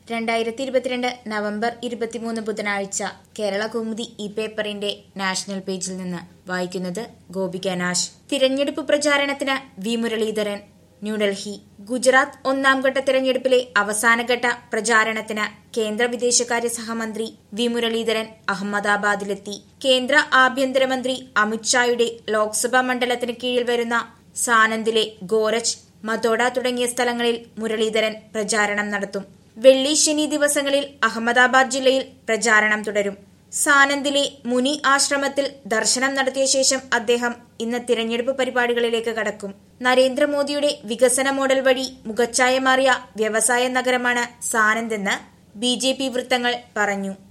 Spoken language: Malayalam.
രണ്ടായിരത്തി ഇരുപത്തിരണ്ട് നവംബർ ഇരുപത്തിമൂന്ന് ബുധനാഴ്ച കേരള കൗമുദി ഈ പേപ്പറിന്റെ നാഷണൽ പേജിൽ നിന്ന് വായിക്കുന്നത് ഗോപിക നാശ് തിരഞ്ഞെടുപ്പ് പ്രചാരണത്തിന് വി മുരളീധരൻ ന്യൂഡൽഹി ഗുജറാത്ത് ഒന്നാം ഘട്ട തിരഞ്ഞെടുപ്പിലെ അവസാനഘട്ട പ്രചാരണത്തിന് കേന്ദ്ര വിദേശകാര്യ സഹമന്ത്രി വി മുരളീധരൻ അഹമ്മദാബാദിലെത്തി കേന്ദ്ര ആഭ്യന്തരമന്ത്രി അമിത്ഷായുടെ ലോക്സഭാ മണ്ഡലത്തിന് കീഴിൽ വരുന്ന സാനന്ദിലെ ഗോരജ് മതോഡ തുടങ്ങിയ സ്ഥലങ്ങളിൽ മുരളീധരൻ പ്രചാരണം നടത്തും വെള്ളി ശനി ദിവസങ്ങളിൽ അഹമ്മദാബാദ് ജില്ലയിൽ പ്രചാരണം തുടരും സാനന്ദിലെ മുനി ആശ്രമത്തിൽ ദർശനം നടത്തിയ ശേഷം അദ്ദേഹം ഇന്ന് തിരഞ്ഞെടുപ്പ് പരിപാടികളിലേക്ക് കടക്കും നരേന്ദ്രമോദിയുടെ വികസന മോഡൽ വഴി മുഖച്ഛായ മാറിയ വ്യവസായ നഗരമാണ് സാനന്ദ് എന്ന് ബി വൃത്തങ്ങൾ പറഞ്ഞു